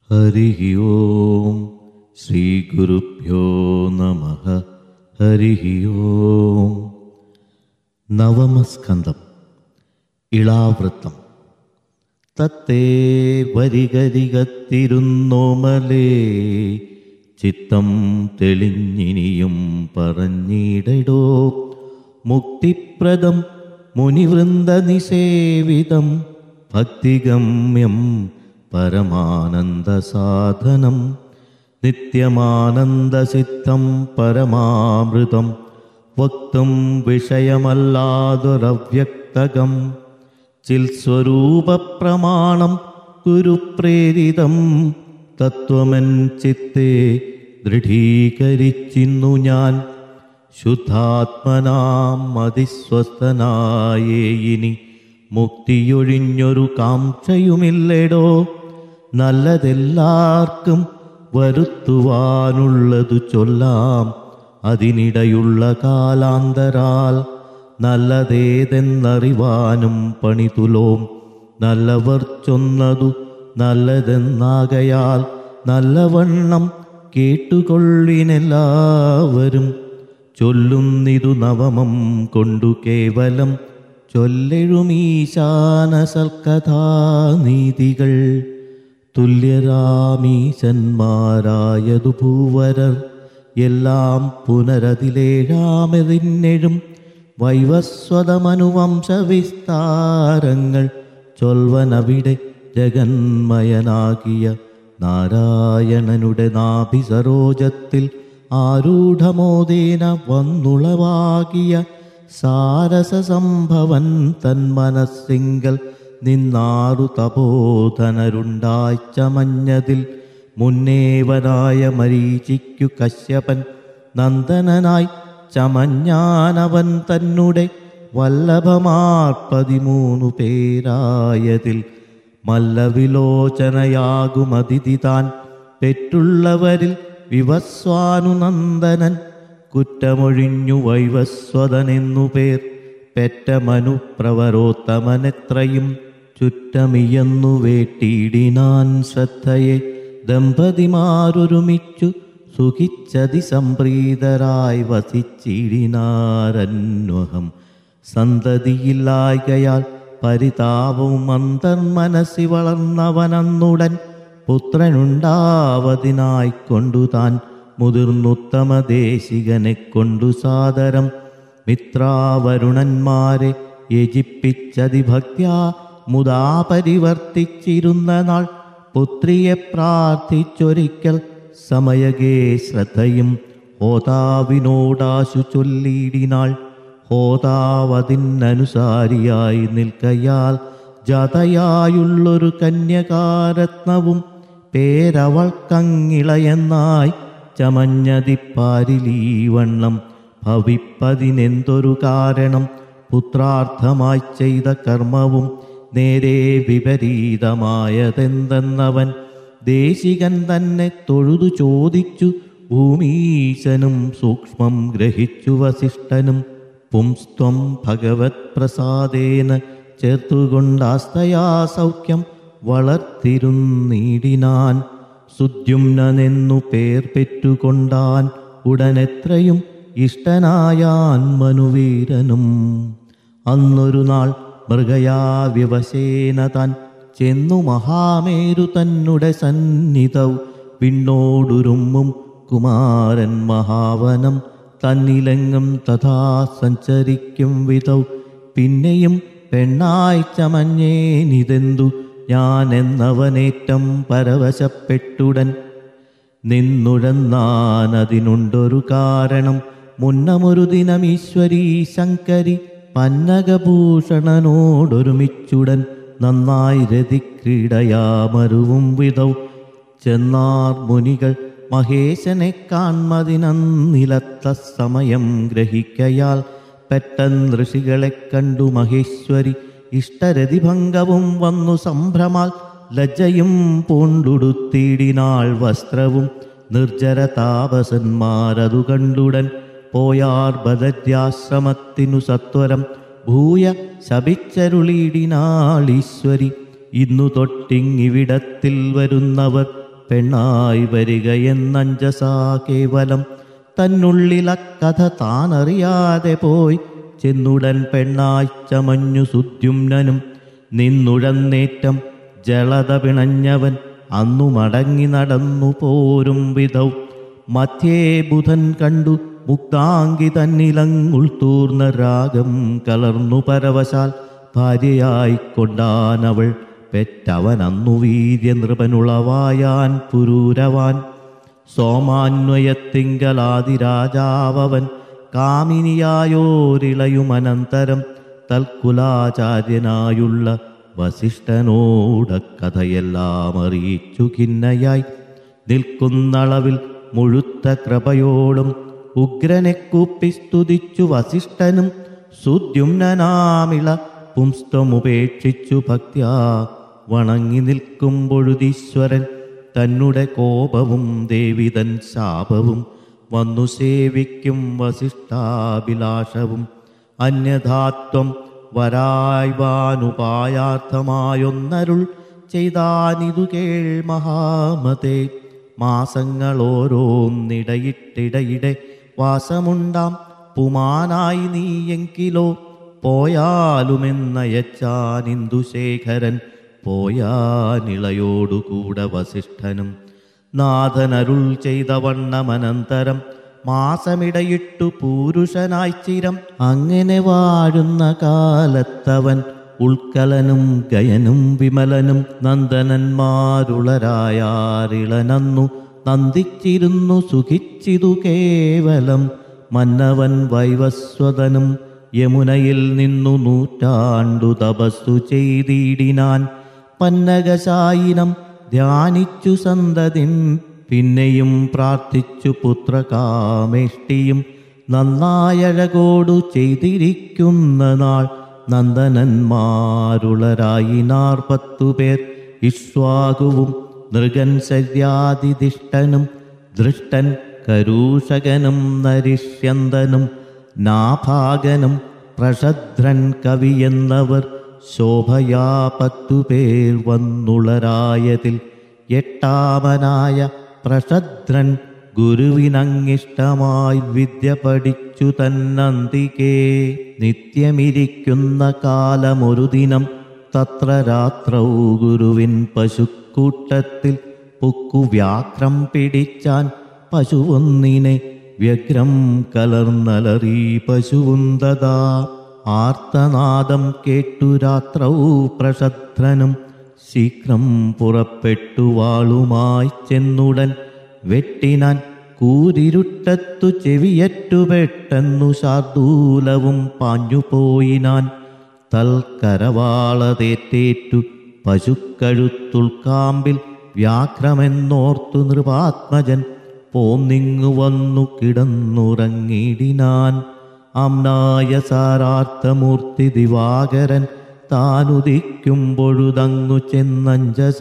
हरिः ॐ श्रीगुरुभ्यो नमः हरिः ॐ നവമസ്കന്ധം ഇളാവൃത്തം തത്തേ വരികരികത്തിരുന്നോമലേ ചിത്തം തെളിഞ്ഞിനിയും പറഞ്ഞിടടോ മുക്തിപ്രദം മുനിവൃന്ദ നിസേവിതം ഭക്തിഗമ്യം പരമാനന്ദസാധനം നിത്യമാനന്ദസിദ്ധം പരമാമൃതം വക്തും വിഷയമല്ലാതൊരവ്യക്തകം ചിൽസ്വരൂപപ്രമാണം ഗുരുപ്രേരിതം തത്വമൻ ചിത്തെ ദൃഢീകരിച്ചിന്നു ഞാൻ ശുദ്ധാത്മനാം അതിസ്വസ്ഥനായേ ഇനി മുക്തിയൊഴിഞ്ഞൊരു കാംക്ഷയുമില്ലടോ നല്ലതെല്ലാവർക്കും വരുത്തുവാനുള്ളതു ചൊല്ലാം അതിനിടയുള്ള കാലാന്തരാൽ നല്ലതേതെന്നറിവാനും പണിതുലോം നല്ലവർ ചൊന്നതു നല്ലതെന്നാകയാൽ നല്ലവണ്ണം കേട്ടുകൊള്ളിനെല്ലാവരും ചൊല്ലുന്നിതു നവമം കൊണ്ടു കേവലം ചൊല്ലെഴുമീശാന സൽക്കഥാനീതികൾ തുല്യരാമീശന്മാരായതു ഭൂവരർ എല്ലാം പുനരതിലേഴാമെതിന്നെഴും വൈവസ്വതമനുവംശ വിസ്താരങ്ങൾ ചൊൽവനവിടെ ജഗന്മയനാകിയ നാരായണനുടെ നാഭി സരോജത്തിൽ ആരൂഢമോദേന വന്നുളവാകിയ സാരസസംഭവൻ തൻ മനസ്സിങ്കൽ നിന്നാറു തപോധനരുണ്ടായി ചമഞ്ഞതിൽ മുന്നേവനായ മരീചിക്കു കശ്യപൻ നന്ദനനായി ചമഞ്ഞാനവൻ തന്നെ വല്ലഭമാർ പതിമൂന്നു പേരായതിൽ മല്ലവിലോചനയാകുമതിഥി താൻ പെറ്റുള്ളവരിൽ വിവസ്വാനുനന്ദനൻ കുറ്റമൊഴിഞ്ഞു വൈവസ്വതനെന്നു പേർ പെറ്റ മനുപ്രവരോത്തമനെത്രയും ചുറ്റമിയന്നു വേട്ടിയിടിനാൻ ശ്രദ്ധയെ ദമ്പതിമാരൊരുമിച്ചു സുഖിച്ചതി സംപ്രീതരായി വസിച്ചിടിനാരന്വഹം സന്തതിയില്ലായകയാൽ പരിതാപവും അന്തർമനസ്സി വളർന്നവനന്നുടൻ പുത്രനുണ്ടാവതിനായി കൊണ്ടു താൻ മുതിർന്നുത്തമ ദേശികനെ കൊണ്ടു സാദരം മിത്രാവരുണന്മാരെ യജിപ്പിച്ചതിഭക്ത്യാ മുതാ പരിവർത്തിച്ചിരുന്ന നാൾ പുത്രിയെ പ്രാർത്ഥിച്ചൊരിക്കൽ സമയകേ ശ്രദ്ധയും ഹോതാവിനോടാശു ചൊല്ലിയിടിനാൾ ഹോതാവതിനനുസാരിയായി നിൽക്കയാൽ ജതയായുള്ളൊരു കന്യകാരത്നവും പേരവൾക്കങ്ങിളയെന്നായി ചമഞ്ഞതിപ്പാരിലീ വണ്ണം ഭവിപ്പതിനെന്തൊരു കാരണം പുത്രാർത്ഥമായി ചെയ്ത കർമ്മവും നേരെ വിപരീതമായതെന്തെന്നവൻ ദേശികൻ തന്നെ തൊഴുതു ചോദിച്ചു ഭൂമീശനും സൂക്ഷ്മം ഗ്രഹിച്ചു വസിഷ്ഠനും പുംസ്ത്വം ഭഗവത് പ്രസാദേന ചേർത്തുകൊണ്ടാസ്തയാ സൗഖ്യം വളർത്തിരുന്നീടിനാൻ സുദ്യുമ്നെന്നു പേർ പെറ്റുകൊണ്ടാൻ ഉടനെത്രയും ഇഷ്ടനായാൻ മനുവീരനും അന്നൊരു നാൾ മൃഗയാ വ്യവശേന താൻ ചെന്നു മഹാമേരു തന്നുടെ സന്നിധൗ പിന്നോടുരുമ്മും കുമാരൻ മഹാവനം തന്നിലെങ്ങും തഥാ സഞ്ചരിക്കും വിധൗ പിന്നെയും പെണ്ണായി ചമഞ്ഞേനിതെന്തു ഞാൻ എന്നവനേറ്റം പരവശപ്പെട്ടുടൻ നിന്നുഴന്നാൻ അതിനുണ്ടൊരു കാരണം മുന്നമൊരു ദിനം ഈശ്വരീ ശങ്കരി പന്നകഭൂഷണനോടൊരുമിച്ചുടൻ നന്നായി രതിക്രീഡയാമരുവും വിധൗ ചെന്നാർ മുനികൾ മഹേശനെ കാൺമതിനന്നിലത്ത സമയം ഗ്രഹിക്കയാൽ പെട്ടെന്ന് ഋഷികളെ കണ്ടു മഹേശ്വരി ഇഷ്ടരതിഭംഗവും വന്നു സംഭ്രമാൽ ലജ്ജയും പൂണ്ടുടുത്തിടിനാൾ വസ്ത്രവും നിർജ്ജര താപസന്മാരതു കണ്ടുടൻ പോയാർ ബദര്യാശ്രമത്തിനു സത്വരം ഭൂയ ശപിച്ചരുളിയിടിനാളീശ്വരി ഇന്നു തൊട്ടിങ്ങിവിടത്തിൽ വരുന്നവർ പെണ്ണായി വരികയെന്നഞ്ചസാ കേവലം തന്നുള്ളിലക്കഥ താനറിയാതെ പോയി ചെന്നുടൻ പെണ്ണായി ചമഞ്ഞു സുദ്യുമ്നനും നിന്നുഴന്നേറ്റം ജളത പിണഞ്ഞവൻ അന്നു മടങ്ങി നടന്നു പോരും വിധൗ മധ്യേ ബുധൻ കണ്ടു മുക്താങ്കി തന്നിലങ്ങുൾത്തൂർന്ന രാഗം കലർന്നു പരവശാൽ ഭാര്യയായിക്കൊണ്ടാനവൾ പെറ്റവനന്നു വീര്യ നൃപനുളവായാൻ പുരൂരവാൻ സോമാന്വയത്തിങ്കലാതിരാജാവൻ കാമിനിയായോരിളയുമനന്തരം തൽക്കുലാചാര്യനായുള്ള വസിഷ്ഠനോട കഥയെല്ലാം അറിയിച്ചു ഖിന്നയായി നിൽക്കുന്നളവിൽ മുഴുത്ത കൃപയോടും ഉഗ്രനെ കൂപ്പി സ്തുതിച്ചു വസിഷ്ഠനും സുദ്യുമ്നാമിള പുംസ്തമുപേക്ഷിച്ചു ഭക്ത്യാ വണങ്ങി നിൽക്കുമ്പൊഴുതീശ്വരൻ തന്നെ കോപവും ദേവിതൻ ശാപവും വന്നു സേവിക്കും വസിഷ്ഠാഭിലാഷവും അന്യഥാത്വം വരായ്വാനുപായാർത്ഥമായൊന്നരുൾ ചെയ്താനിതു കേൾ മഹാമതേ മാസങ്ങളോരോന്നിടയിട്ടിടയിടെ വാസമുണ്ടാം പുമാനായി നീയെങ്കിലോ പോയാലുമെന്നയച്ചാനിന്ദുശേഖരൻ പോയാനിളയോടുകൂടെ വസിഷ്ഠനും നാഥനരുൾ ചെയ്ത വണ്ണമനന്തരം മാസമിടയിട്ടു പൂരുഷനായി ചിരം അങ്ങനെ വാഴുന്ന കാലത്തവൻ ഉൾക്കലനും ഗയനും വിമലനും നന്ദനന്മാരുളരായാറിളനന്നു നന്ദിച്ചിരുന്നു സുഖിച്ചിതു കേവലം മന്നവൻ വൈവസ്വതനും യമുനയിൽ നിന്നു നൂറ്റാണ്ടു തപസ്സു ചെയ്തിടിനാൻ പന്നകശായിനം ധ്യാനിച്ചു സന്തതിം പിന്നെയും പ്രാർത്ഥിച്ചു പുത്രകാമേഷ്ടിയും നന്നായഴകോടു ചെയ്തിരിക്കുന്ന നാൾ നന്ദനന്മാരുളരായി നാർപ്പത്തു പേർ ഇഷ്വാകുവും നൃഗൻ ശര്യാതിദിഷ്ടനും ദൃഷ്ടൻ കരൂഷകനും നരിഷ്യന്തനും നാഭാഗനും പ്രഷദ്രൻ കവിയെന്നവർ ശോഭയാ പത്തു പേർ വന്നുളരായതിൽ എട്ടാമനായ പ്രഷദ്രൻ ഗുരുവിനങ്ങിഷ്ടമായി വിദ്യ പഠിച്ചു തന്നന്തികേ നിത്യമിരിക്കുന്ന കാലമൊരു ദിനം തത്ര രാത്രൗ ഗുരുവിൻ പശുക്കൂട്ടത്തിൽ പുക്കു വ്യാക്രം പിടിച്ചാൻ പശുവൊന്നിനെ വ്യഗ്രം കലർന്നലറി പശുവുന്തതാ ആർത്തനാദം കേട്ടു രാത്രൗ പ്രഷദ്രനും ശീഘ്രം പുറപ്പെട്ടു വാളുമായി ചെന്നുടൻ വെട്ടിനാൻ കൂരിരുട്ടത്തു ചെവിയറ്റു പെട്ടെന്നു ശാർദൂലവും പാഞ്ഞുപോയിനാൻ തൽക്കരവാളതേറ്റേറ്റു പശുക്കഴുത്തുൾക്കാമ്പിൽ വ്യാഘ്രമെന്നോർത്തു നൃപാത്മജൻ പോന്നിങ്ങു വന്നു കിടന്നുറങ്ങിടിനാൻ അമ്നായ സാരാർത്ഥമൂർത്തി ദിവാകരൻ താനുദിക്കുമ്പൊഴുതങ്ങു ചെന്നഞ്ചസ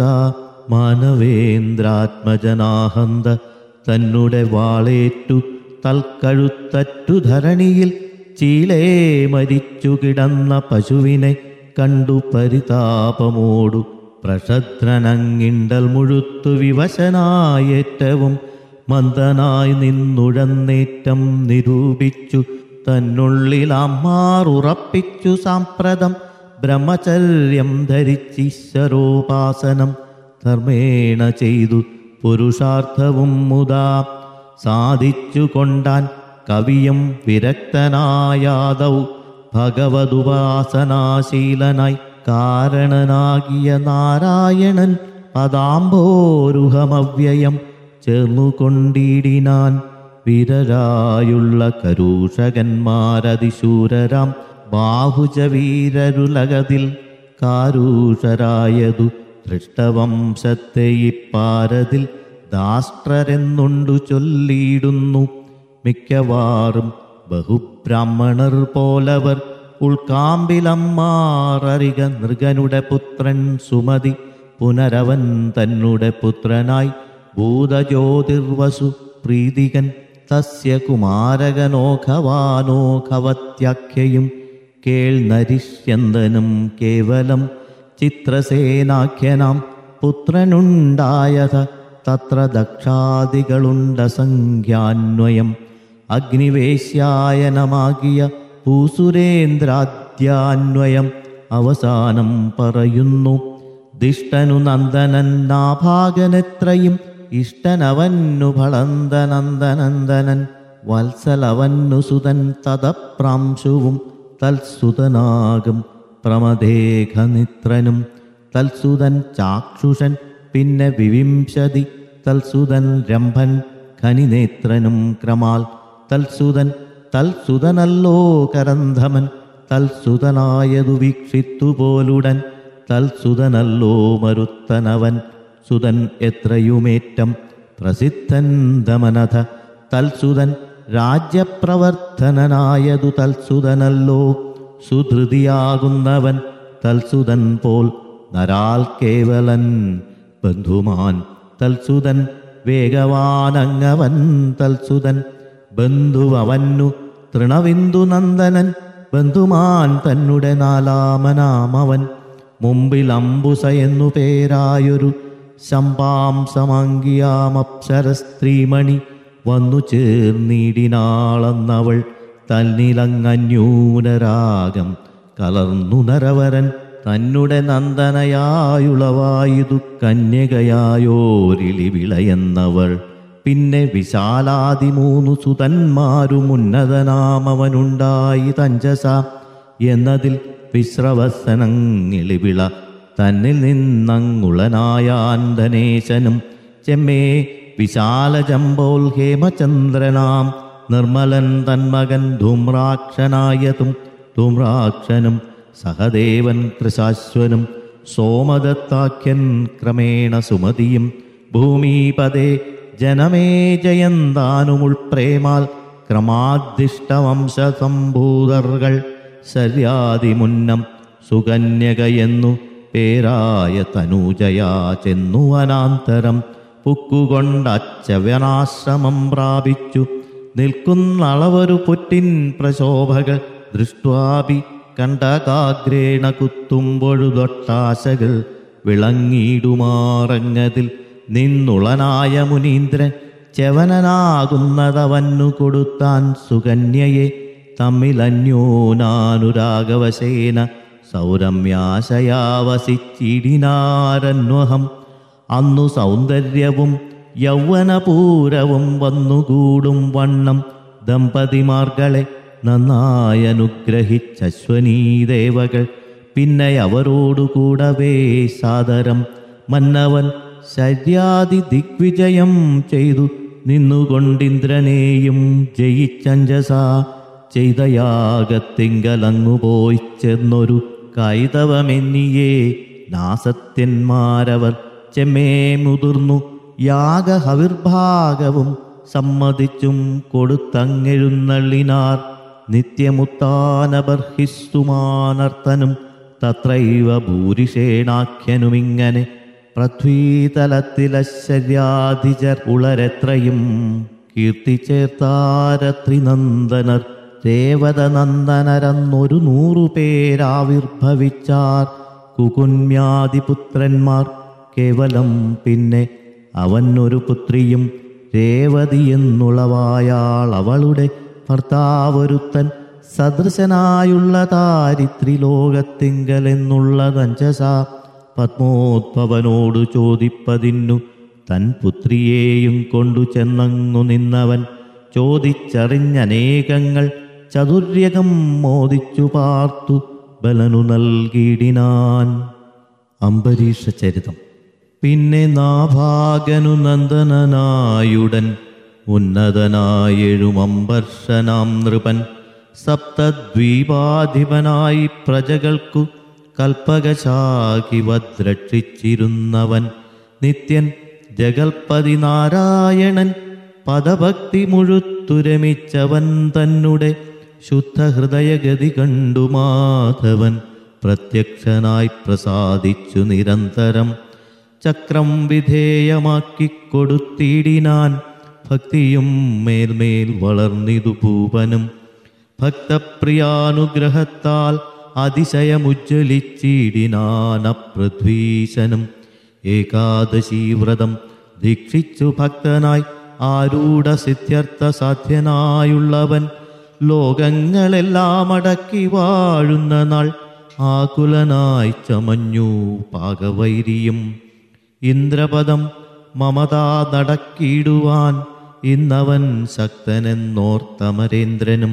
മാനവേന്ദ്രാത്മജനാഹന്ത തന്നെ വാളേറ്റു തൽക്കഴുത്തറ്റു ധരണിയിൽ ചീലേ മരിച്ചു കിടന്ന പശുവിനെ കണ്ടു പരിതാപമോടു പ്രഷദ്രനങ്ങിണ്ടൽ മുഴുത്തു വിവശനായേറ്റവും മന്ദനായി നിന്നുഴന്നേറ്റം നിരൂപിച്ചു തന്നുള്ളിൽ അമ്മാറുറപ്പിച്ചു സാമ്പ്രതം ബ്രഹ്മചര്യം ധരിച്ചീശ്വരോപാസനം ധർമ്മേണ ചെയ്തു പുരുഷാർത്ഥവും മുതാ സാധിച്ചു കൊണ്ടാൻ കവിയും വിരക്തനായാദൗ ഭഗവതുപാസനാശീലനായി കാരണനാകിയ നാരായണൻ പദാംബോരുഹമവ്യയം ചേർന്നുകൊണ്ടിടിനാൻ വീരരായുള്ള കരൂഷകന്മാരതിശൂരരാം ബാഹുജ വീരരുലകതിൽ കാരൂഷരായതു ദൃഷ്ടവംശത്തെ ഇപ്പാരതിൽ ദാഷ്ട്രരെന്നുണ്ടു ചൊല്ലിയിടുന്നു മിക്കവാറും ബഹുബ്രാഹ്മണർ പോലവർ ഉൾക്കാമ്പിലമ്മാററിക നൃഗനുടെ പുത്രൻ സുമതി പുനരവൻ തന്നെ പുത്രനായി ഭൂതജ്യോതിർവസു പ്രീതികൻ തസ്യ കുമാരകനോഖവാനോഖവത്യാഖ്യയും കേൾനരിഷ്യന്തനും കേവലം ചിത്രസേനാഖ്യനാം പുത്രനുണ്ടായത തത്ര ദക്ഷാദികളുണ്ടസംഖ്യാന്വയം അഗ്നിവേശ്യായനമാകിയ ഭൂസുരേന്ദ്രാദ്യാന്വയം അവസാനം പറയുന്നു ദിഷ്ടനു നന്ദനൻ നാഭാഗനെത്രയും ഇഷ്ടനവന്നു ഭളന്തനന്ദനന്ദനൻ വത്സലവന്നു സുതൻ തതപ്രാംശുവും തൽസുതനാകും പ്രമദേഘനിത്രനും തൽസുതൻ ചാക്ഷുഷൻ പിന്നെ വിവിംശതി തൽസുതൻ രംഭൻ ഖനിനേത്രനും ക്രമാൽ തൽസുതൻ തൽസുതനല്ലോ കരന്ധമൻ തൽസുതനായതു വീക്ഷിത്തുപോലുടൻ തൽസുതനല്ലോ മരുത്തനവൻ സുതൻ എത്രയുമേറ്റം പ്രസിദ്ധൻ ദമനഥ തൽസുതൻ രാജ്യപ്രവർത്തനനായതു തൽസുതനല്ലോ സുധൃതിയാകുന്നവൻ തൽസുതൻ പോൽ നരാൽ കേവലൻ ബന്ധുമാൻ തൽസുതൻ വേഗവാനങ്ങവൻ തൽസുതൻ ബന്ധുവവന്നു തൃണവിന്ദു നന്ദനൻ ബന്ധുമാൻ തന്നുടെ നാലാമനാമവൻ മുമ്പിൽ അംബുസ എന്നു പേരായൊരു ശമ്പാംസമങ്കിയാമപ്സര സ്ത്രീമണി വന്നു ചേർന്നിടിനാളന്നവൾ തന്നിലങ്ങന്യൂനരാഗം കലർന്നു നരവരൻ തന്നെ നന്ദനയായുളവായുതു കന്യകയായോരിളി വിളയെന്നവൾ പിന്നെ വിശാലാതി മൂന്നു സുതന്മാരും ഉന്നതനാമവനുണ്ടായി തഞ്ചസ എന്നതിൽ വിശ്രവസനങ്ങിളിവിള തന്നിൽ നിന്നങ്ങുളനായാന്തനേശനും ചെമ്മേ വിശാലജമ്പോൽ ഹേമചന്ദ്രനാം നിർമ്മലൻ തന്മകൻ ധൂമ്രാക്ഷനായതും ധൂമ്രാക്ഷനും സഹദേവൻ കൃശാശ്വനും സോമദത്താഖ്യൻ ക്രമേണ സുമതിയും ഭൂമിപദേ ജനമേ ജയന്താനുമുൾപ്രേമാൽ ക്രമാദിഷ്ടവംശസംഭൂതർകൾ ശര്യാതിമുന്നം സുകന്യകയെന്നു പേരായ തനൂജയാ ചെന്നു വനാന്തരം പുക്കുകൊണ്ടച്ചവനാശ്രമം പ്രാപിച്ചു നിൽക്കുന്നളവൊരു പുറ്റിൻ പ്രശോഭകൾ ദൃഷ്ട്വാപി കണ്ടകാഗ്രേണ കുത്തുമ്പൊഴുതൊട്ടാശകൾ വിളങ്ങിയിടുമാറങ്ങതിൽ നിന്നുളനായ മുനീന്ദ്രൻ ചെവനനാകുന്നതവന്നു കൊടുത്താൻ സുകന്യയെ തമ്മിലന്യോനാനുരാഗവശേന സൗരമ്യാശയാവസിച്ചിടിനാരന്വഹം അന്നു സൗന്ദര്യവും യൗവനപൂരവും വന്നുകൂടും വണ്ണം ദമ്പതിമാർകളെ നന്നായി അനുഗ്രഹിച്ചശ്വനീ ദേവകൾ പിന്നെ അവരോടുകൂടവേ സാദരം മന്നവൻ ശര്യാദി ദിഗ്വിജയം ചെയ്തു നിന്നുകൊണ്ടിന്ദ്രനെയും ജയിച്ചഞ്ചസ ചെയ്ത യാഗത്തിങ്കലങ്ങുപോയി ചെന്നൊരു കൈതവമെന്നിയേ നാസത്യന്മാരവർ ചെമ്മേ മുതിർന്നു യാഗഹവിർഭാഗവും സമ്മതിച്ചും കൊടുത്തങ്ങെഴുന്നള്ളിനാർ നിത്യമുത്താനബർഹിസ്തുമാനർത്തനും തത്രൈവ ഭൂരിഷേണാഖ്യനുമിങ്ങനെ പൃഥ്വീതലത്തിലശ്ചര്യാധിചർ ഉളരെത്രയും കീർത്തിച്ചേർത്താരത്രിനന്ദനർ ദേവതനന്ദനരെന്നൊരു നൂറുപേരാവിർഭവിച്ചാർ കുകുന്മ്യാദിപുത്രന്മാർ കേവലം പിന്നെ അവനൊരു പുത്രിയും രേവതി എന്നുളവായാൾ അവളുടെ ഭർത്താവൊരുത്തൻ സദൃശനായുള്ള താരിത്രിലോകത്തിങ്കലെന്നുള്ള തഞ്ചസ പത്മോദ്ഭവനോടു ചോദിപ്പതിന്നു തൻ പുത്രിയെയും കൊണ്ടു ചെന്നങ്ങു നിന്നവൻ ചോദിച്ചറിഞ്ഞനേകങ്ങൾ ചതുര്യകം മോദിച്ചു പാർത്തു ബലനു നൽകിയിടിനാൻ അംബരീഷ ചരിതം പിന്നെ നാഭാഗനു നന്ദനനായുടൻ ഉന്നതനായെഴുമമ്പർഷനാം നൃപൻ സപ്തദ്വീപാധിപനായി പ്രജകൾക്കു കൽപ്പകശാഖി വദ്രക്ഷിച്ചിരുന്നവൻ നിത്യൻ ജഗൽപതി നാരായണൻ പദഭക്തി മുഴുത്തുരമിച്ചവൻ തന്നെ ശുദ്ധഹൃദയഗതി കണ്ടു മാധവൻ പ്രത്യക്ഷനായി പ്രസാദിച്ചു നിരന്തരം ചക്രം വിധേയമാക്കിക്കൊടുത്തിടിനാൻ ഭക്തിയും മേൽമേൽ വളർന്നിതു പൂപനും ഭക്തപ്രിയാനുഗ്രഹത്താൽ അതിശയമുജ്ജ്വലിച്ചിടിനാന പൃഥ്വീശനും ഏകാദശീവ്രതം ദീക്ഷിച്ചു ഭക്തനായി ആരൂഢ സിദ്ധ്യർത്ഥ സാധ്യനായുള്ളവൻ ലോകങ്ങളെല്ലാം അടക്കി വാഴുന്ന നാൾ ആകുലനായി ചമഞ്ഞു പാകവൈരിയും ഇന്ദ്രപദം മമതാ നടക്കിയിടുവാൻ ഇന്നവൻ ശക്തനെന്നോർത്തമരേന്ദ്രനും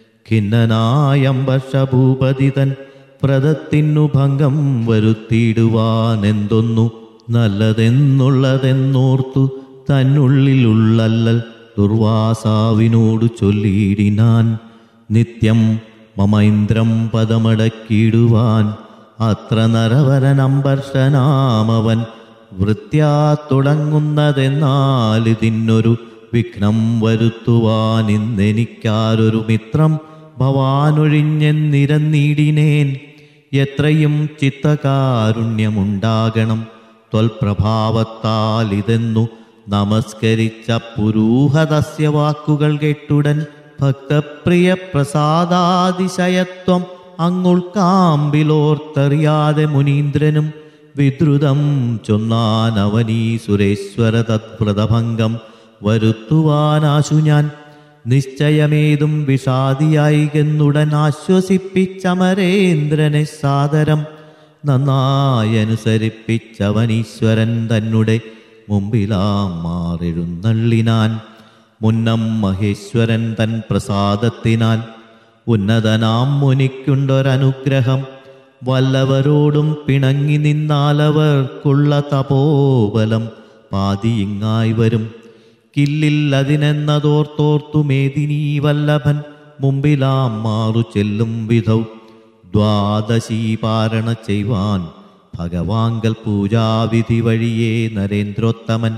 ഖിന്നനായമ്പർഷഭൂപതിതൻ വ്രതത്തിനു ഭംഗം വരുത്തിയിടുവാൻ എന്തൊന്നു നല്ലതെന്നുള്ളതെന്നോർത്തു തന്നുള്ളിലുള്ളല്ലൽ ദുർവാസാവിനോട് ചൊല്ലിയിടിനാൻ നിത്യം മമൈന്ദ്രം പദമടക്കിയിടുവാൻ അത്ര നരവരനമ്പർഷനാമവൻ വൃത്യാ തുടങ്ങുന്നതെന്നാൽ ഇതിനൊരു വിഘ്നം വരുത്തുവാൻ ഇന്നെനിക്കാരൊരു മിത്രം ഭവാനൊഴിഞ്ഞെന്നിരന്നീടിനേൻ എത്രയും ചിത്തകാരുണ്യമുണ്ടാകണം ത്വൽപ്രഭാവത്താൽ ഇതെന്നു നമസ്കരിച്ച പുരൂഹതസ്യ വാക്കുകൾ കേട്ടുടൻ ഭക്തപ്രിയ പ്രസാദാതിശയത്വം അങ്ങുൾക്കാമ്പിലോർത്തറിയാതെ മുനീന്ദ്രനും വിദ്രുതം ചൊന്നാൻ അവനീ സുരേശ്വര തദ്വ്രതഭംഗം വരുത്തുവാനാശു ഞാൻ നിശ്ചയമേതും വിഷാദിയായികെന്നുടൻ ആശ്വസിപ്പിച്ചമരേന്ദ്രനെ സാദരം നന്നായി അനുസരിപ്പിച്ചവനീശ്വരൻ തന്നെ മുമ്പിലാം മാറെഴുന്നള്ളിനാൻ മുന്നം മഹേശ്വരൻ തൻ പ്രസാദത്തിനാൽ ഉന്നതനാം മുനിക്കുണ്ടൊരനുഗ്രഹം വല്ലവരോടും പിണങ്ങി നിന്നാലവർക്കുള്ള തപോബലം പാതിയിങ്ങായി വരും കില്ലിൽ അതിനെന്നതോർത്തോർത്തു മേദിനീ വല്ലഭൻ മുമ്പിലാം മാറു ചെല്ലും വിധൗ ദ്വാദശീ പാരണ ചെയ്യുവാൻ ഭഗവാങ്കൽ പൂജാവിധി വഴിയേ നരേന്ദ്രോത്തമൻ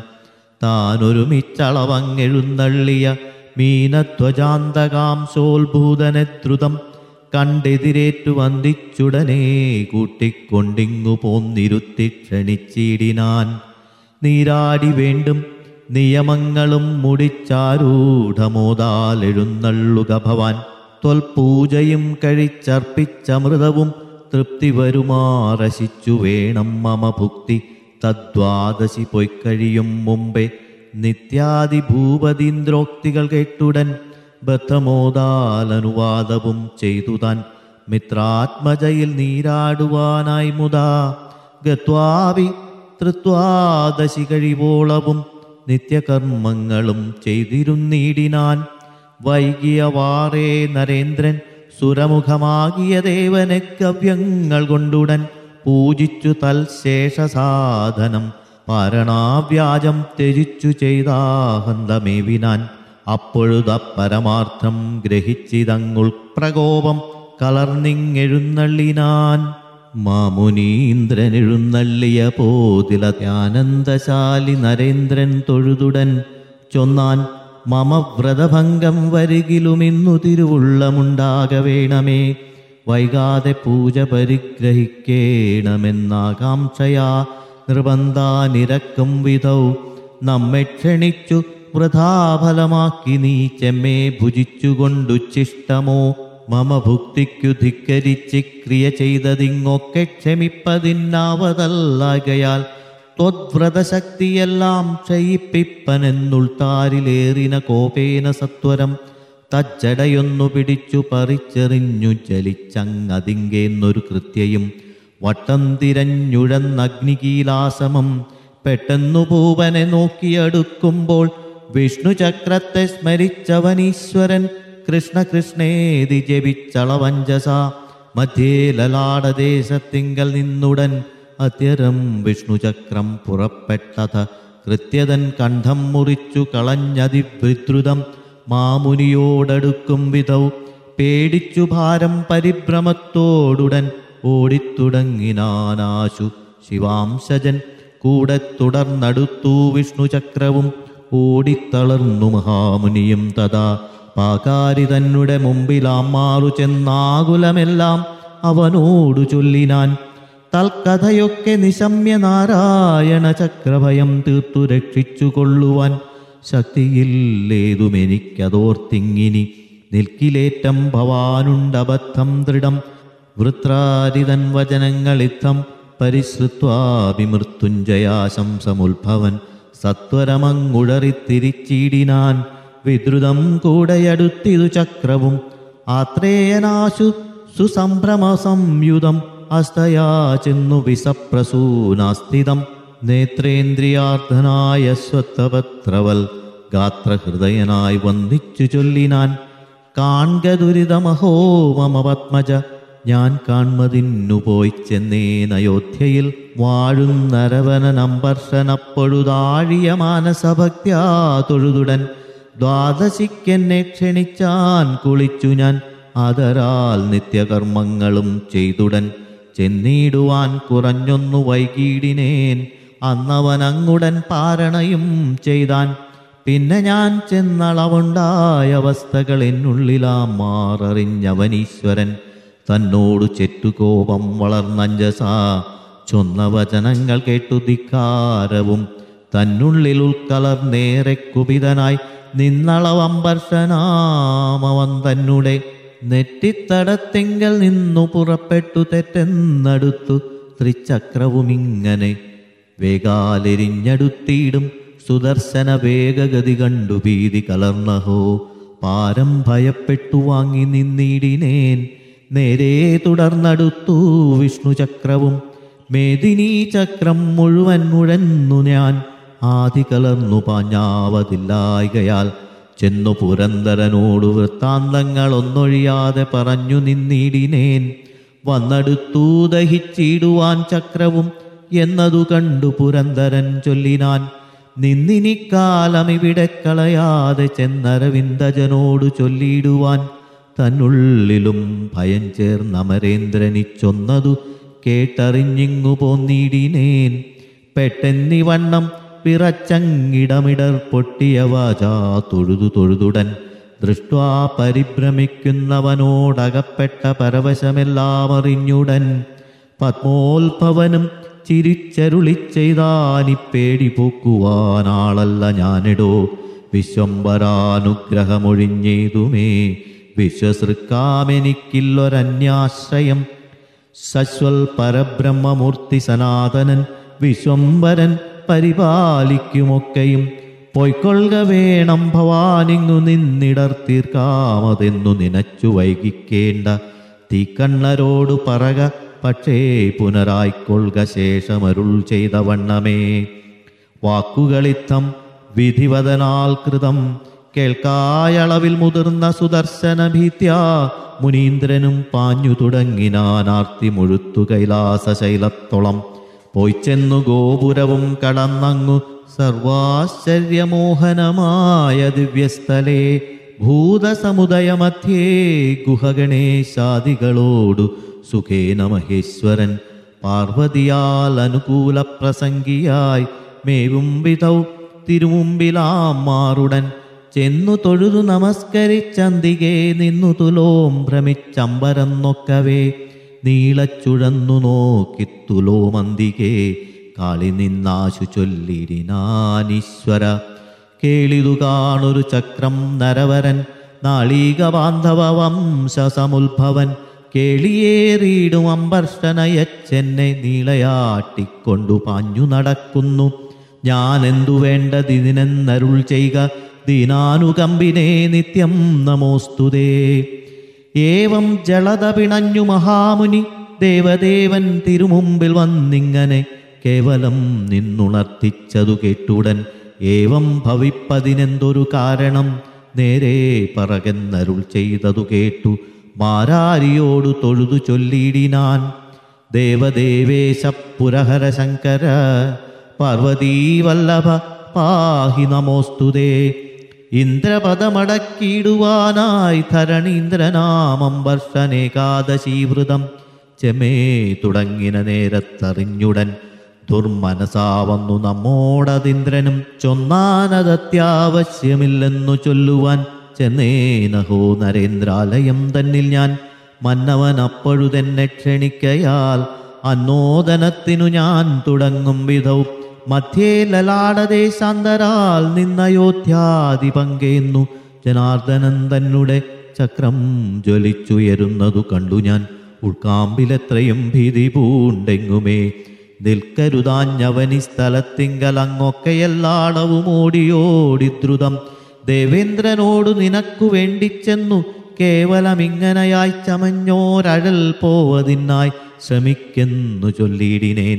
താനൊരുമിച്ചളവങ്ങെഴുന്നള്ളിയ മീനധ്വജാന്തകാം സോത്ഭൂതനെ ദ്രുതം കണ്ടെതിരേറ്റു വന്ദിച്ചുടനെ കൂട്ടിക്കൊണ്ടിങ്ങു പോന്നിരുത്തി ക്ഷണിച്ചിടിനാൻ നീരാടി വേണ്ടും നിയമങ്ങളും മുടിച്ചാരൂഢമോതാൽ എഴുന്നള്ളുക ഭവാൻ ത്വൽപൂജയും കഴിച്ചർപ്പിച്ചമൃതവും തൃപ്തി വരുമാറശിച്ചു വേണം മമ ഭുക്തി തദ്വാദശി പൊയ്ക്കഴിയും മുമ്പേ നിത്യാദി ഭൂപതീന്ദ്രോക്തികൾ കേട്ടുടൻ ബദ്ധമോദാലനുവാദവും ചെയ്തു താൻ മിത്രാത്മജയിൽ നീരാടുവാനായി മുതാ ഗത്വാവി തൃത്വാദശി കഴിവോളവും നിത്യകർമ്മങ്ങളും ചെയ്തിരുന്നീടിനാൻ വൈകിയ വാറേ നരേന്ദ്രൻ സുരമുഖമാകിയ ദേവനെ കവ്യങ്ങൾ കൊണ്ടുടൻ പൂജിച്ചു തൽശേഷസാധനം പാരണാവ്യാജം ത്യജിച്ചു ചെയ്താഹന്തമേവിനാൻ അപ്പൊഴുത പരമാർത്ഥം ഗ്രഹിച്ചിതങ്ങുൾ പ്രകോപം കലർന്നിങ്ങെഴുന്നള്ളിനാൻ മാമുനീന്ദ്രനെഴുന്നള്ളിയ പോതിലത്യാനന്ദശാലി നരേന്ദ്രൻ തൊഴുതുടൻ ചൊന്നാൻ മമ വ്രതഭംഗം വരികിലുമിന്നു തിരുവുള്ളമുണ്ടാക വേണമേ വൈകാതെ പൂജ പരിഗ്രഹിക്കേണമെന്നാകാംക്ഷയാ നിർബന്ധാനിരക്കും വിധൗ നമ്മെ ക്ഷണിച്ചു വൃഥാഫലമാക്കി നീ ചെമ്മേ ഭുജിച്ചുകൊണ്ടുച്ഛിഷ്ടമോ മമ ഭുക്തിക്കു ധിക്കരിച്ച് ക്രിയ ചെയ്തതിങ്ങൊക്കെ ക്ഷമിപ്പതിന്നാവതല്ലാകയാൽ ത്വദ്വ്രതശക്തിയെല്ലാം ക്ഷയിപ്പിപ്പനെന്നുൾത്താരിലേറിന കോപേന സത്വരം തജ്ജടയൊന്നു പിടിച്ചു പറിച്ചെറിഞ്ഞു ചലിച്ചങ്ങതിങ്കേന്നൊരു കൃത്യയും വട്ടം തിരഞ്ഞുഴന്നഗ്നികീലാസമം പെട്ടെന്നു പൂവനെ നോക്കിയടുക്കുമ്പോൾ വിഷ്ണു ചക്രത്തെ സ്മരിച്ചവനീശ്വരൻ കൃഷ്ണ കൃഷ്ണേതി ജപിച്ചളവഞ്ചസ മധ്യേ ലലാടദേശത്തിങ്കൽ നിന്നുടൻ അത്യരം വിഷ്ണുചക്രം പുറപ്പെട്ടത കൃത്യതൻ കണ്ഠം മുറിച്ചു കളഞ്ഞതിവിദ്രുതം മാമുനിയോടടുക്കും വിധൗ പേടിച്ചു ഭാരം പരിഭ്രമത്തോടുടൻ ഓടിത്തുടങ്ങിനാനാശു ശിവാംശജൻ കൂടെ തുടർന്നടുത്തു വിഷ്ണുചക്രവും ഓടിത്തളർന്നു മഹാമുനിയും തഥാ പാകാരി തന്നെ മുമ്പിലാമാറു ചെന്നാകുലമെല്ലാം അവനോടു ചൊല്ലിനാൻ തൽക്കഥയൊക്കെ നിശമ്യ നാരായണ ചക്രഭയം തീർത്തു രക്ഷിച്ചു കൊള്ളുവാൻ ശക്തിയില്ലേതുമെനിക്കതോർത്തിങ്ങിനി നിൽക്കിലേറ്റം ഭവാനുണ്ടബദ്ധം ദൃഢം വൃത്രാരിതൻ വചനങ്ങളിത്തം പരിശ്രുത്വാഭിമൃത്യുഞ്ജയാശംസമുത്ഭവൻ സത്വരമങ്ങുഴറിത്തിരിച്ചിടിനാൻ വിദ്രുതം കൂടെയടുത്തിതു ചക്രവും ആത്രേയനാശു സുസംഭ്രമ സംയുതം അസ്തയാ ചെന്നു വിസപ്രസൂനാസ്ഥിതം നേത്രേന്ദ്രിയാർത്ഥനായ സ്വത്തപത്രവൽ ഗാത്രഹൃദയനായി വന്ദിച്ചു ചൊല്ലിനാൻ കാൺക ദുരിതമഹോ മമ പത്മജ ഞാൻ കാൺമതിന്നു പോയി ചെന്നേൻ അയോധ്യയിൽ വാഴുന്നരവനമ്പർഷനപ്പൊഴുതാഴിയ മാനസഭക്ത്യാ തൊഴുതുടൻ ദ്വാദശിക്കെന്നെ ക്ഷണിച്ചാൻ കുളിച്ചു ഞാൻ ആദരാൽ നിത്യകർമ്മങ്ങളും ചെയ്തുടൻ ചെന്നിടുവാൻ കുറഞ്ഞൊന്നു വൈകിടിനേൻ അന്നവനങ്ങുടൻ പാരണയും ചെയ്താൻ പിന്നെ ഞാൻ ചെന്നളവുണ്ടായ അവസ്ഥകൾ എന്നുള്ളിലാം മാററിഞ്ഞവനീശ്വരൻ തന്നോടു ചെറ്റുകോപം വളർന്നഞ്ചസാ ചൊന്ന വചനങ്ങൾ കേട്ടു ധിക്കാരവും തന്നുള്ളിൽ ഉൾക്കലർന്നേറെ കുപിതനായി നിന്നളവമ്പർഷനാമവൻ തന്നെ നെറ്റിത്തടത്തിങ്കൽ നിന്നു പുറപ്പെട്ടു തെറ്റെന്നടുത്തു ത്രിചക്രവുമിങ്ങനെ വേഗാലെരിഞ്ഞടുത്തിയിടും സുദർശന വേഗഗതി കണ്ടു ഭീതി കലർന്നഹോ പാരം ഭയപ്പെട്ടു വാങ്ങി നിന്നിടിനേൻ നേരെ തുടർന്നടുത്തു വിഷ്ണു ചക്രവും മേദിനി ചക്രം മുഴുവൻ മുഴന്നു ഞാൻ ആദി കലർന്നു പാഞ്ഞാവതില്ലായകയാൽ ചെന്നു പുരന്തരനോടു വൃത്താന്തങ്ങൾ ഒന്നൊഴിയാതെ പറഞ്ഞു നിന്നിടിനേൻ വന്നടുത്തു ദഹിച്ചിടുവാൻ ചക്രവും എന്നതു കണ്ടു പുരന്തരൻ ചൊല്ലിനാൻ നിന്നിനിക്കാലം ഇവിടെ കളയാതെ ചെന്നരവിന്ദജനോടു ചൊല്ലിയിടുവാൻ തന്നുള്ളിലും ഭയം ചേർന്നമരേന്ദ്രനിച്ചൊന്നതു കേട്ടറിഞ്ഞിങ്ങു പോന്നിടിനേൻ പെട്ടെന്നിവണ്ണം പിറച്ചങ്ങിടമിടർ പൊട്ടിയ വാചാ തൊഴുതു തൊഴുതുടൻ ദൃഷ്ട്വാ പരിഭ്രമിക്കുന്നവനോടകപ്പെട്ട പരവശമെല്ലാം അറിഞ്ഞുടൻ പത്മോത്ഭവനും ചിരിച്ചരുളി ചെയ്താനി പേടി പോക്കുവാനാളല്ല ഞാനിടോ വിശ്വംബരാനുഗ്രഹമൊഴിഞ്ഞേതുമേ വിശ്വസൃക്കാമെനിക്കില്ലൊരന്യാശ്രയം സശ്വൽ പരബ്രഹ്മമൂർത്തി സനാതനൻ വിശ്വംബരൻ പരിപാലിക്കുമൊക്കെയും പൊയ്ക്കൊള്ളുക വേണം ഭവാനിങ്ങു നിന്നിടർ തീർക്കാമതെന്നു നിനച്ചു വൈകിക്കേണ്ട തീക്കണ്ണരോടു പറക പക്ഷേ പുനരായിക്കൊള്ളുക ശേഷമരുൾ ചെയ്ത വണ്ണമേ വാക്കുകളിത്തം വിധിവദനാൽ കൃതം കേൾക്കായളവിൽ മുതിർന്ന സുദർശന ഭീത്യ മുനീന്ദ്രനും പാഞ്ഞു തുടങ്ങിനാനാർത്തി മുഴുത്തു കൈലാസശൈലത്തോളം പോയി ചെന്നു ഗോപുരവും കടന്നങ്ങു സർവാശ്ചര്യമോഹനമായ ദിവ്യസ്ഥലേ ഭൂതസമുദയമധ്യേ ഗുഹഗണേശാദികളോടു സുഖേന മഹേശ്വരൻ പാർവതിയാൽ അനുകൂല പ്രസംഗിയായി മേവും വിധൗ തിരുമുമ്പിലാം മാറുടൻ ചെന്നു തൊഴുതു നമസ്കരിച്ചന്തികെ നിന്നു തുലോം ഭ്രമിച്ചമ്പരം നൊക്കവേ നീളച്ചുഴന്നു നോക്കി തുലോമന്തികേ കാളി നിന്നാശു ചൊല്ലിടിനാനീശ്വര കേളിതു കാണൊരു ചക്രം നരവരൻ നാളീക ബാന്ധവ വംശസമുത്ഭവൻ കേളിയേറിയിടും അമ്പർഷനയച്ചെന്നെ നീളയാട്ടിക്കൊണ്ടു പാഞ്ഞു നടക്കുന്നു ഞാൻ എന്തു വേണ്ടതിനെന്നരുൾ ചെയ്യുക ദീനാനുകമ്പിനെ നിത്യം നമോസ്തുതേ ഏവം ജളത പിണഞ്ഞു മഹാമുനി ദേവദേവൻ തിരുമുമ്പിൽ വന്നിങ്ങനെ കേവലം നിന്നുണർത്തിച്ചതു കേട്ടുടൻ ഏവം ഭവിപ്പതിനെന്തൊരു കാരണം നേരെ പറകെന്നരുൾ ചെയ്തതു കേട്ടു മാരാരിയോടു തൊഴുതു ചൊല്ലിയിടിനാൻ ദേവദേവേശ പുരഹര ശങ്കര പാർവതീ വല്ലഭ പാഹി നമോസ്തുതേ ഇന്ദ്രപദമടക്കിയിടുവാനായി ധരണീന്ദ്രനാമം വർഷനേകാദശീവൃതം ചെമേ തുടങ്ങിന നേരത്തറിഞ്ഞുടൻ ദുർമനസാവന്നു നമ്മോടതിന്ദ്രനും ചൊന്നാനതത്യാവശ്യമില്ലെന്നു ചൊല്ലുവാൻ ചെന്നേനഹോ നരേന്ദ്രാലയം തന്നിൽ ഞാൻ മന്നവൻ അപ്പോഴുതെന്നെ ക്ഷണിക്കയാൽ അന്നോദനത്തിനു ഞാൻ തുടങ്ങും വിധൗ മധ്യേ ലലാടദേശാന്തരാൽ നിന്നയോധ്യാദി പങ്കേന്നു ജനാർദ്ദനൻ തന്നെ ചക്രം ജ്വലിച്ചുയരുന്നതു കണ്ടു ഞാൻ ഉൾക്കാമ്പിലെത്രയും ഭീതി പൂണ്ടെങ്ങുമേ നിൽക്കരുതാഞ്ഞവനി സ്ഥലത്തിങ്കലങ്ങൊക്കെയെല്ലാടവും ഓടിയോടി ദ്രുതം ദേവേന്ദ്രനോടു നിനക്കു വേണ്ടിച്ചെന്നു കേവലമിങ്ങനയായി ചമഞ്ഞോരഴൽ പോവതിനായി ശ്രമിക്കെന്നു ചൊല്ലിയിടിനേൻ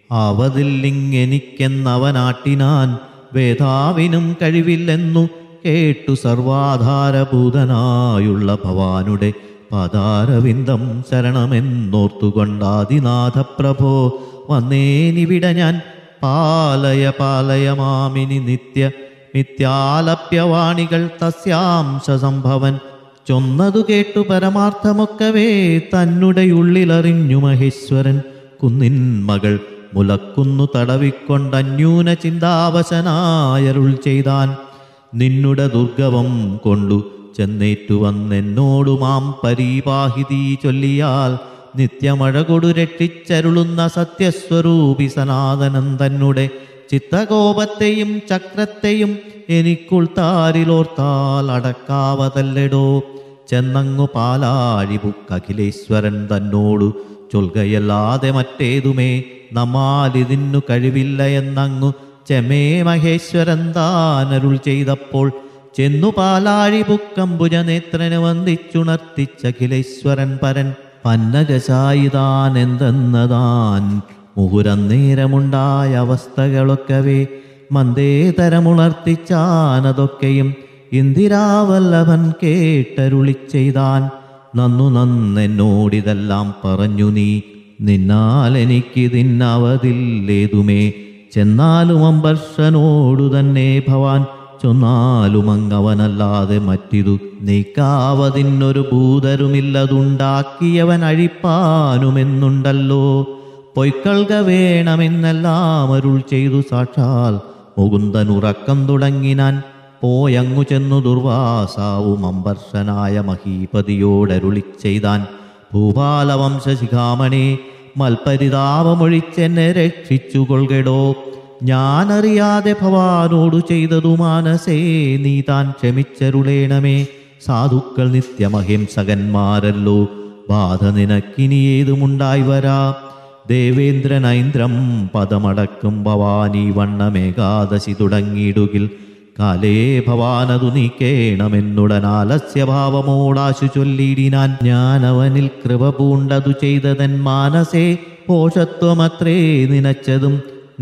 ആവതില്ലിങ്ങെനിക്കെന്നവനാട്ടിനാൻ വേദാവിനും കഴിവില്ലെന്നു കേട്ടു സർവാധാരഭൂതനായുള്ള ഭവാനുടെ പദാരവിന്ദം ശരണമെന്നോർത്തുകൊണ്ടാദിനാഥ പ്രഭോ വന്നേനിവിട ഞാൻ പാലയ പാലയ മാമിനി നിത്യ മിഥ്യാലപ്യവാണികൾ തസ്യാംശ സംഭവൻ ചൊന്നതു കേട്ടു പരമാർത്ഥമൊക്കവേ തന്നുടെ ഉള്ളിലറിഞ്ഞു മഹേശ്വരൻ കുന്നിൻ മകൾ മുലക്കുന്നു തടവിക്കൊണ്ടന്യൂന ചിന്താവശനായരുൾ ചെയ്താൻ നിന്നുടെ ദുർഗവം കൊണ്ടു ചെന്നേറ്റു വന്നെന്നോടു മാം പരീപാഹിതീ ചൊല്ലിയാൽ നിത്യമഴ കൊടു രക്ഷിച്ചരുളുന്ന സത്യസ്വരൂപി സനാതനൻ തന്നെ ചിത്തകോപത്തെയും ചക്രത്തെയും എനിക്കുൾത്താരിലോർത്താൽ അടക്കാവതല്ലെടോ ചെന്നങ്ങു പാലാഴി ബുക്കഖിലേശ്വരൻ തന്നോടു ചൊൽകയല്ലാതെ മറ്റേതുമേ നമ്മാലിതിന്നു കഴിവില്ല എന്നങ്ങു ചെമേ മഹേശ്വരൻ താനരുൾ ചെയ്തപ്പോൾ ചെന്നു പാലാഴി ബുക്കംബുജനേത്രന് വന്ദിച്ചുണർത്തിച്ചഖിലേശ്വരൻ പരൻ പന്നകശായിതാൻ എന്തെന്നതാൻ മുഹുരന്നേരമുണ്ടായ അവസ്ഥകളൊക്കവേ മന്ദേതരമുണർത്തിച്ചാനതൊക്കെയും ഇന്ദിരാവല്ലഭൻ കേട്ടരുളി ചെയ്താൻ നന്നു നന്നെന്നോടിതെല്ലാം പറഞ്ഞു നീ നിന്നാൽ എനിക്കിതിന്നവതില്ലേതുമേ ചെന്നാലും അമ്പർഷനോടു തന്നെ ഭവാൻ ചൊന്നാലും അങ്ങവനല്ലാതെ മറ്റിതു നീക്കാവതിന്നൊരു ഭൂതരുമില്ലതുണ്ടാക്കിയവൻ അഴിപ്പാനുമെന്നുണ്ടല്ലോ പൊയ്ക്കൾക വേണമെന്നെല്ലാം അരുൾ ചെയ്തു സാക്ഷാൽ മുകുന്ദൻ ഉറക്കം തുടങ്ങിനാൻ പോയങ്ങു ചെന്നു ദുർവാസാവും അമ്പർഷനായ മഹീപതിയോടരുളി ചെയ്താൻ ഭൂപാലവംശശിഖാമണി മൽപരിതാപമൊഴിച്ചെന്നെ രക്ഷിച്ചു കൊൾകെടോ ഞാനറിയാതെ ഭവാനോടു ചെയ്തതു മാനസേ നീ താൻ ക്ഷമിച്ചരുളേണമേ സാധുക്കൾ നിത്യമഹിംസകന്മാരല്ലോ ബാധ നിനക്കിനി ഏതുമുണ്ടായി വരാ ദേവേന്ദ്രനൈന്ദ്രം പദമടക്കും ഭവാനി വണ്ണമേകാദശി തുടങ്ങിയിടുകിൽ കാലേ ഭവാനതു നീക്കേണമെന്നുടനാലസ്യഭാവമോടാശു ചൊല്ലിയിടിനാൻ ഞാനവനിൽ കൃപ പൂണ്ടതു ചെയ്തതൻ മാനസേ പോഷത്വമത്രേ നിനച്ചതും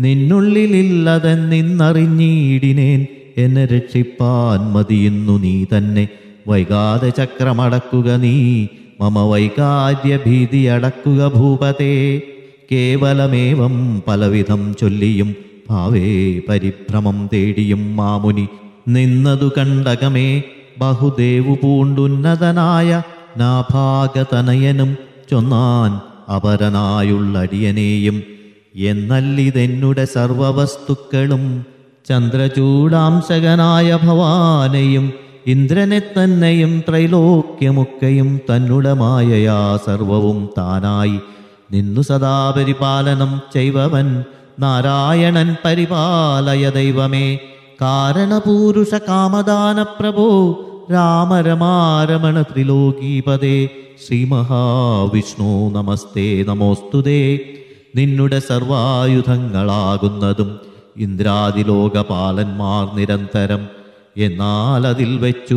നിന്നുള്ളിലില്ലതെന്നിന്നറിഞ്ഞിടിനേൻ എന്നെ രക്ഷിപ്പാൻ മതിയുന്നു നീ തന്നെ വൈകാതെ ചക്രമടക്കുക നീ മമ വൈകാര്യഭീതി അടക്കുക ഭൂപതേ കേവലമേവം പലവിധം ചൊല്ലിയും ഭാവേ പരിഭ്രമം തേടിയും മാമുനി നിന്നതു കണ്ടകമേ ബഹുദേവു പൂണ്ടുന്നതനായ നാഭാഗതനയനും ചൊന്നാൻ അപരനായുള്ളടിയനെയും എന്നല്ലിതെന്നുടെ സർവവസ്തുക്കളും ചന്ദ്രചൂടാംശകനായ ഭവാനെയും ഇന്ദ്രനെ തന്നെയും ത്രൈലോക്യമൊക്കെയും തന്നുടെ മായയാ സർവവും താനായി നിന്നു സദാ പരിപാലനം ചെയ്വവൻ നാരായണൻ പരിപാലയ ദൈവമേ കാരണപൂരുഷ കാമദാന പ്രഭോ രാമരമാരമണ ത്രിലോകീപദേ ശ്രീ മഹാവിഷ്ണു നമസ്തേ നമോസ്തുതേ നിന്നുടെ സർവായുധങ്ങളാകുന്നതും ഇന്ദ്രാദിലോകപാലന്മാർ നിരന്തരം എന്നാൽ അതിൽ വെച്ചു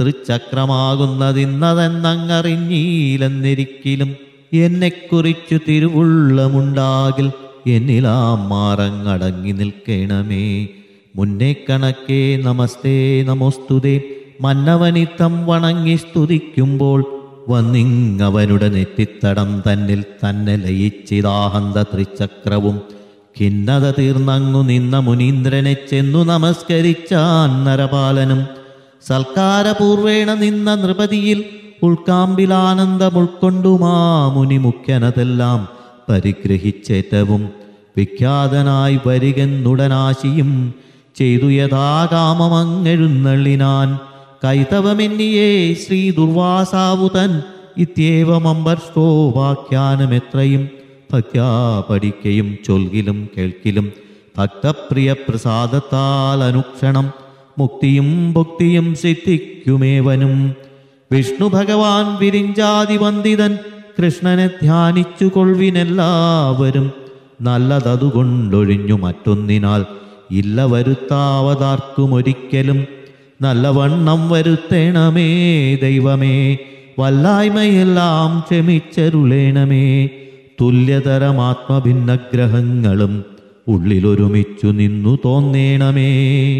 തൃച്ചക്രമാകുന്നതിന്നതെന്നങ്ങറിഞ്ഞീലെന്നിരിക്കലും എന്നെക്കുറിച്ചു തിരുവുള്ളമുണ്ടാകിൽ എന്നിലാം മാറങ്ങടങ്ങി നിൽക്കണമേ മുന്നേ കണക്കേ നമസ്തേ നമോസ്തുതേ മന്നവനിത്തം വണങ്ങി സ്തുതിക്കുമ്പോൾ വന്നിങ്ങവനുടെ നെറ്റിത്തടം തന്നിൽ തന്നെ ലയിച്ചിതാഹന്ത ത്രിചക്രവും ഖിന്നത തീർന്നങ്ങു നിന്ന മുനീന്ദ്രനെ ചെന്നു നമസ്കരിച്ചാൻ നരപാലനും സൽക്കാരപൂർവേണ നിന്ന നൃപതിയിൽ ഉൾക്കാമ്പിലാനന്ദം ഉൾക്കൊണ്ടുമാ മുനി മുഖ്യനതെല്ലാം പരിഗ്രഹിച്ചേറ്റവും വിഖ്യാതനായി വരികെന്നുടനാശിയും ചെയ്തു യഥാകാമമങ്ങെഴുന്നള്ളിനാൻ കൈതവമെന്നിയേ ശ്രീ ദുർവാസാവുതൻ ഇത്യേവമമ്പർഷ്ടോ വാഖ്യാനമെത്രയും ഭക്യാ പഠിക്കയും ചൊൽകിലും കേൾക്കിലും ഭക്തപ്രിയ പ്രസാദത്താൽ അനുക്ഷണം മുക്തിയും ഭുക്തിയും സിദ്ധിക്കുമേവനും വിഷ്ണു ഭഗവാൻ വിരിഞ്ചാതി വന്ദിതൻ കൃഷ്ണനെ ധ്യാനിച്ചു കൊൾവിനെല്ലാവരും നല്ലതതുകൊണ്ടൊഴിഞ്ഞു മറ്റൊന്നിനാൽ ഇല്ല വരുത്താവതാർക്കുമൊരിക്കലും നല്ലവണ്ണം വരുത്തേണമേ ദൈവമേ വല്ലായ്മയെല്ലാം ക്ഷമിച്ചരുളേണമേ തുല്യതരമാത്മഭിന്നഗ്രഹങ്ങളും ഉള്ളിലൊരുമിച്ചു നിന്നു തോന്നേണമേ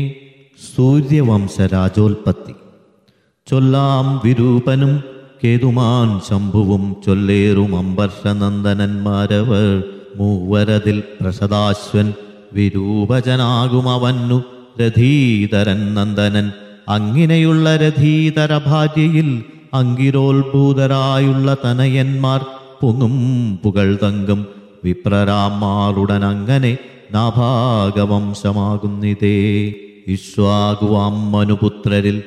സൂര്യവംശരാജോൽപത്തി ചൊല്ലാം വിരൂപനും കേതുമാൻ ശംഭുവും ചൊല്ലേറും അമ്പർഷനന്ദനന്മാരവർ മൂവരതിൽ പ്രസദാശ്വൻ വിരൂപജനാകുമവന്നു രഥീധരൻ നന്ദനൻ അങ്ങിനെയുള്ള രഥീധര ഭാര്യയിൽ അങ്കിരോത്ഭൂതരായുള്ള തനയന്മാർ പൊങ്ങും പുകൾ തങ്കം വിപ്രരാമാറുടൻ അങ്ങനെ നാഭാഗവംശമാകുന്നിതേ ഇഷ്വാകുവാം മനുപുത്രരിൽ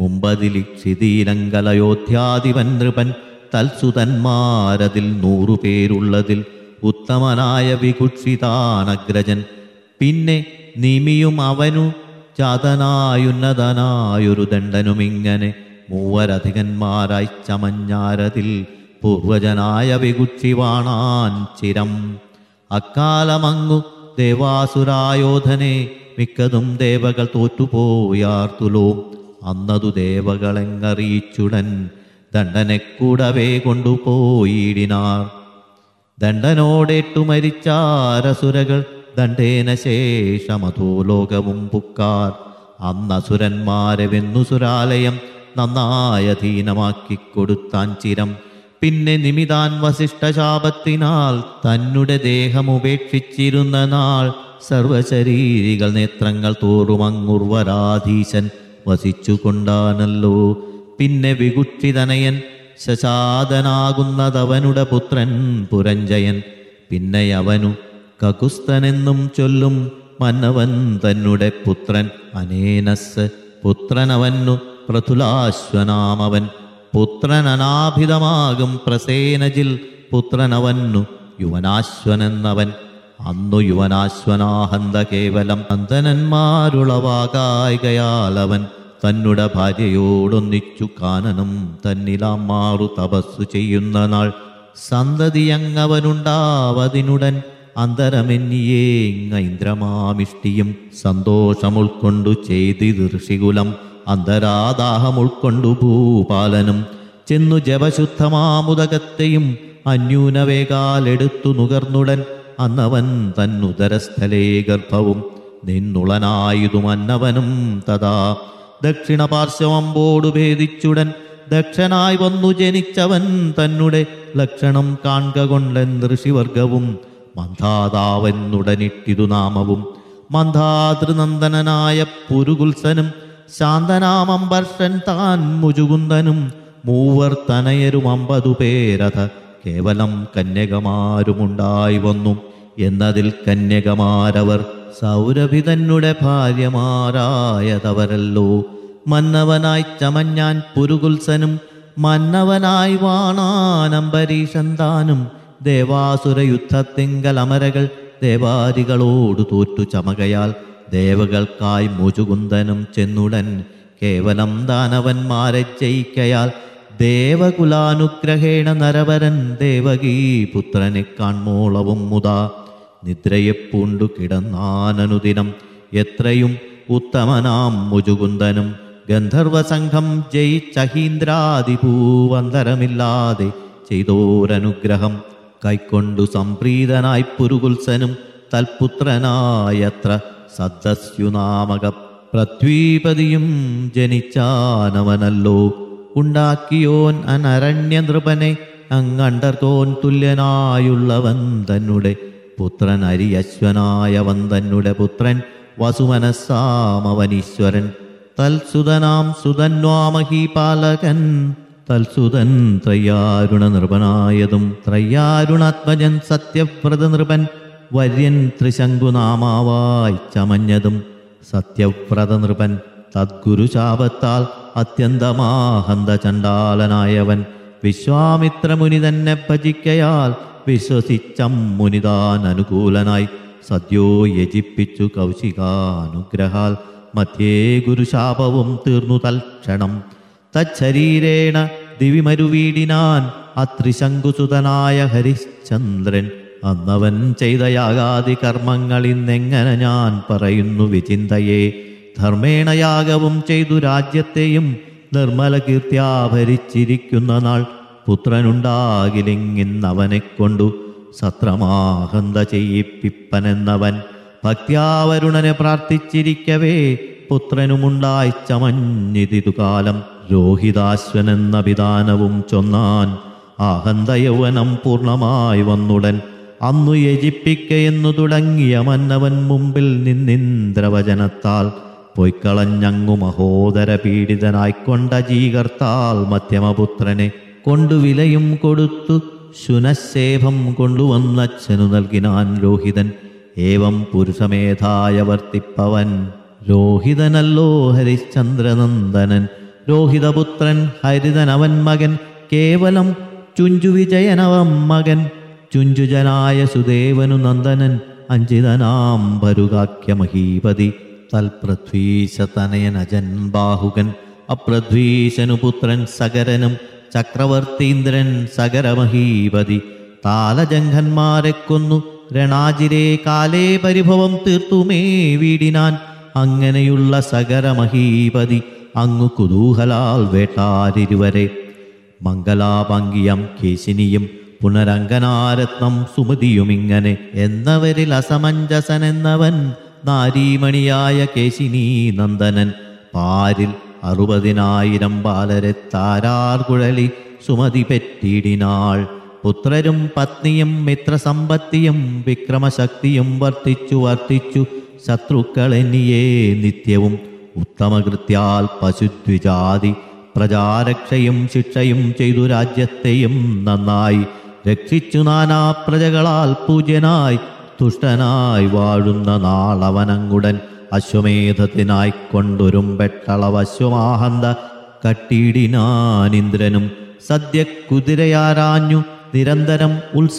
മുമ്പതിലിക്ഷിതീലങ്കലയോധ്യാധിപൻ നൃപൻ തൽസുതന്മാരതിൽ നൂറുപേരുള്ളതിൽ ഉത്തമനായ വികുക്ഷിതാനഗ്രജൻ പിന്നെ നിമിയും അവനു ജാതനായുന്നതനായൊരു ദണ്ഡനുമിങ്ങനെ മൂവരധികന്മാരായി ചമഞ്ഞാരതിൽ പൂർവജനായ വികുക്ഷിവാണാൻ ചിരം അക്കാലമങ്ങു ദേവാസുരായോധനെ മിക്കതും ദേവകൾ തോറ്റുപോയാർത്തുലോ അന്നതു ദേവകളെങ്ങറിയിച്ചുടൻ ദണ്ഡനെ കൂടവേ കൊണ്ടുപോയിടിനാർ ദണ്ഡനോടേറ്റു മരിച്ചാരസുരകൾ ദണ്ഡേന ശേഷമധോ ലോകവും പുക്കാർ അന്നസുരന്മാരെ വെന്നുസുരാലയം നന്നായ അധീനമാക്കിക്കൊടുത്താൻ ചിരം പിന്നെ നിമിതാൻ വസിഷ്ഠശാപത്തിനാൽ തന്നെ ദേഹമുപേക്ഷിച്ചിരുന്ന നാൾ സർവശരീരികൾ നേത്രങ്ങൾ തോറുമങ്ങുർവരാധീശൻ വസിച്ചുകൊണ്ടാനല്ലോ പിന്നെ വികുക്ഷിതനയൻ ശശാദനാകുന്നതവനുടെ പുത്രൻ പുരഞ്ജയൻ പിന്നെ അവനു കകുസ്തനെന്നും ചൊല്ലും മന്നവൻ തന്നെ പുത്രൻ അനേനസ് പുത്രനവന്നു പ്രതുലാശ്വനാമവൻ പുത്രനനാഭിതമാകും പ്രസേനജിൽ പുത്രനവന്നു യുവനാശ്വനെന്നവൻ അന്നു യുവനാശ്വനാഹന്ത കേവലം അന്തനന്മാരുളവാകായികയാലവൻ തന്നുടെ ഭാര്യയോടൊന്നിച്ചു കാനനം തന്നിലാം മാറു തപസ്സു ചെയ്യുന്ന നാൾ സന്തതിയങ്ങവനുണ്ടാവതിനുടൻ അന്തരമെന്നിയേങ്ങൈന്ദ്രമാമിഷ്ടിയും സന്തോഷം ഉൾക്കൊണ്ടു ചെയ്തി ഋഷികുലം അന്തരാദാഹം ഉൾക്കൊണ്ടു ഭൂപാലനും ചെന്നു ജപശുദ്ധമാമുദകത്തെയും അന്യൂനവേകാലെടുത്തു നുകർന്നുടൻ അന്നവൻ തന്നുദരസ്ഥലേ ഗർഭവും നിന്നുളനായതും അന്നവനും തഥാ ദക്ഷിണ പാർശ്വമമ്പോടു ഭേദിച്ചുടൻ ദക്ഷനായി വന്നു ജനിച്ചവൻ തന്നെ ലക്ഷണം കാൺക കൊണ്ടൻ ഋഷിവർഗവും മന്ധാതാവെന്നുടനിട്ടിതു നാമവും മന്ധാതൃനന്ദനായ പുരുകുൽസനും ശാന്തനാമംബർഷൻ താൻ മുജുകുന്ദനും മൂവർ തനയരും അമ്പതു പേരഥ കേവലം കന്യകമാരുമുണ്ടായി വന്നു എന്നതിൽ കന്യകമാരവർ സൗരഭി തന്നെ ഭാര്യമാരായതവരല്ലോ മന്നവനായി ചമഞ്ഞാൻ പുരുകുൽസനും മന്നവനായി വാണാനംബരീഷൻ താനും ദേവാസുര യുദ്ധത്തിങ്കൽ അമരകൾ ദേവാരികളോടു തോറ്റു ചമകയാൽ ദേവകൾക്കായി മുചുകുന്ദനും ചെന്നുടൻ കേവലം ദാനവന്മാരെ ജയിക്കയാൽ ദേവകുലാനുഗ്രഹേണ നരവരൻ ദേവകീ പുത്രനെ കാൺമോളവും മുതാ നിദ്രയെ പൂണ്ടു കിടന്നാനനുദിനം എത്രയും ഉത്തമനാം മുജുകുന്ദനും ഗന്ധർവസംഘം ജയിച്ചഹീന്ദ്രാദിഭൂവന്തരമില്ലാതെ ചെയ്തോരനുഗ്രഹം കൈക്കൊണ്ടു സംപ്രീതനായി പുരുകുൽസനും തൽപുത്രനായത്ര സദ്ദസ്യുനാമക പൃഥ്വീപതിയും ജനിച്ചാനവനല്ലോ ഉണ്ടാക്കിയോൻ അനരണ്യ നൃപനെ അങ്ങണ്ടർക്കോൻ തുല്യനായുള്ളവൻ തന്നെ പുത്രൻ അരിയശ്വനായവൻ തന്നെ പുത്രൻ വസുമനസ്സാമവനീശ്വരൻ തൽസുതനാം സുതന്വാമഹീപാലകൻ തൽസുതൻ ത്രയ്യാരുണ നൃപനായതും ത്രയ്യാരുണാത്മജൻ സത്യവ്രത നൃപൻ വര്യൻ ത്രിശങ്കുനാമാവായി ചമഞ്ഞതും സത്യവ്രത നൃപൻ തദ്ഗുരുശാപത്താൽ അത്യന്തമാഹന്ത ചണ്ടാലനായവൻ വിശ്വാമിത്രമുനി തന്നെ ഭജിക്കയാൽ വിശ്വസിച്ചം മുനിതാൻ അനുകൂലനായി സദ്യോ യജിപ്പിച്ചു കൗശികാനുഗ്രഹാൽ മധ്യേ ഗുരുശാപവും തീർന്നു തൽക്ഷണം തച്ഛരീരേണ ദിവിമരുവീടിനാൻ അത്രിശങ്കുസുതനായ ഹരിശ്ചന്ദ്രൻ അന്നവൻ ചെയ്ത യാഗാദി കർമ്മങ്ങൾ ഇന്നെങ്ങനെ ഞാൻ പറയുന്നു വിചിന്തയെ ധർമ്മേണ യാഗവും ചെയ്തു രാജ്യത്തെയും നിർമ്മല കീർത്തിയാ ഭരിച്ചിരിക്കുന്ന നാൾ പുത്രനുണ്ടാകിലിങ്ങിന്നവനെ കൊണ്ടു സത്രമാഹന്ത ചെയ്യിപ്പിപ്പനെന്നവൻ ഭക്ത്യാവരുണനെ പ്രാർത്ഥിച്ചിരിക്കവേ പുത്രനുമുണ്ടായി ചമഞ്ഞിതിതു കാലം രോഹിതാശ്വനെന്ന പിതാനവും ചൊന്നാൻ ആഹന്ത യൗവനം പൂർണ്ണമായി വന്നുടൻ അന്നു യജിപ്പിക്കയെന്നു തുടങ്ങിയ മന്നവൻ മുമ്പിൽ നിന്നിന്ദ്രവചനത്താൽ പൊയ്ക്കളഞ്ഞങ്ങു മഹോദര പീഡിതനായിക്കൊണ്ട ജീകർത്താൽ മധ്യമപുത്രനെ കൊണ്ടു വിലയും കൊടുത്തു ശുനശേഭം കൊണ്ടുവന്നച്ഛനു നൽകിനാൻ രോഹിതൻ ഏവം പുരുഷമേധായ വർത്തിപ്പവൻ രോഹിതനല്ലോ ഹരിശ്ചന്ദ്രനന്ദനൻ രോഹിതപുത്രൻ ഹരിതനവൻ മകൻ കേവലം ചുഞ്ചുവിജയനവം മകൻ ചുഞ്ചുജനായ സുദേവനു നന്ദനൻ അഞ്ചിതനാം ഭരുകാക്യ മഹീപതി തൽപൃഥ്വീശതനയനജൻ ബാഹുകൻ അപ്രധ്വീശനു പുത്രൻ സകരനും ചക്രവർത്തീന്ദ്രൻ സകരമഹീപതി താലജംഘന്മാരെ കൊന്നു രണാജിരെ കാലേ പരിഭവം തീർത്തുമേ വീടിനാൻ അങ്ങനെയുള്ള സകരമഹീപതി അങ്ങു കുതൂഹലാൽ വേട്ടാരിരുവരെ മംഗലാഭംഗിയം കേശിനിയും പുനരംഗനാരത്നം സുമതിയുമിങ്ങനെ എന്നവരിൽ അസമഞ്ജസനെന്നവൻ നാരീമണിയായ കേശിനി നന്ദനൻ പാരിൽ അറുപതിനായിരം ബാലരെ താരാർ കുഴലി സുമതി പെറ്റിടിനാൾ പുത്രരും പത്നിയും മിത്രസമ്പത്തിയും വിക്രമശക്തിയും വർത്തിച്ചു വർത്തിച്ചു ശത്രുക്കളെന്നിയേ നിത്യവും ഉത്തമകൃത്യാൽ പശുദ്വിജാതി പ്രജാരക്ഷയും ശിക്ഷയും ചെയ്തു രാജ്യത്തെയും നന്നായി രക്ഷിച്ചു നാനാ പ്രജകളാൽ പൂജ്യനായി തുഷ്ടനായി വാഴുന്ന നാളവനങ്ങുടൻ അശ്വമേധത്തിനായി കൊണ്ടൊരുമ്പെട്ടളവശ്വമാഹന്ത കട്ടിയിടിനാനിന്ദ്രനും സദ്യ കുതിരയാരാഞ്ഞു നിരന്തരം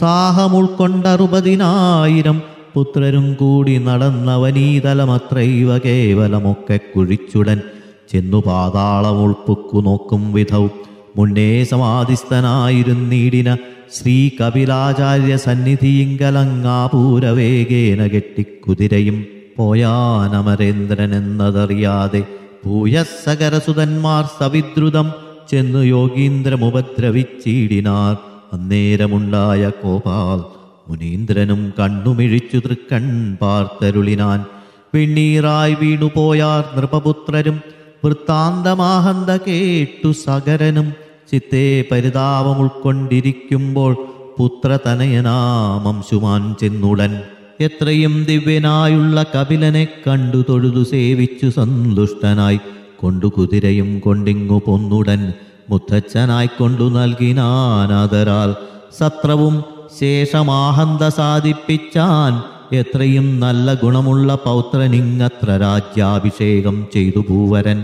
ഉത്സാഹമുൾക്കൊണ്ടറുപതിനായിരം പുത്രരും കൂടി നടന്നവനീതലമത്രൈവ കേവലമൊക്കെ കുഴിച്ചുടൻ ചെന്നു പാതാളം ഉൾപ്പുക്കു നോക്കും വിധവും മുന്നേ സമാധിസ്ഥനായിരുന്നീടിന ശ്രീ കപിലാചാര്യ സന്നിധിയിങ്കലങ്ങാപൂരവേഗേന കെട്ടിക്കുതിരയും പോയാനമരേന്ദ്രൻ എന്നതറിയാതെ ഭൂയസകരസുതന്മാർ സവിദ്രുതം ചെന്നു യോഗീന്ദ്രമുപദ്രവിച്ചീടിനാർ അന്നേരമുണ്ടായ കോപാൽ മുനീന്ദ്രനും കണ്ണുമിഴിച്ചു തൃക്കൺ പാർത്തരുളിനാൻ വെണ്ണീറായി വീണുപോയാർ നൃപപുത്രരും വൃത്താന്തമാഹന്ത കേട്ടു സകരനും ചിത്തെ പരിതാപം ഉൾക്കൊണ്ടിരിക്കുമ്പോൾ പുത്രതനയനാമംശുമാൻ ചെന്നുടൻ എത്രയും ദിവ്യനായുള്ള കപിലനെ കണ്ടു തൊഴുതു സേവിച്ചു സന്തുഷ്ടനായി കൊണ്ടു കുതിരയും കൊണ്ടിങ്ങു പൊന്നുടൻ മുത്തച്ഛനായി കൊണ്ടു നൽകിനാനാദരാൽ സത്രവും ശേഷമാഹന്ത സാധിപ്പിച്ചാൻ എത്രയും നല്ല ഗുണമുള്ള പൗത്രനിങ്ങത്ര രാജ്യാഭിഷേകം ചെയ്തു ഭൂവരൻ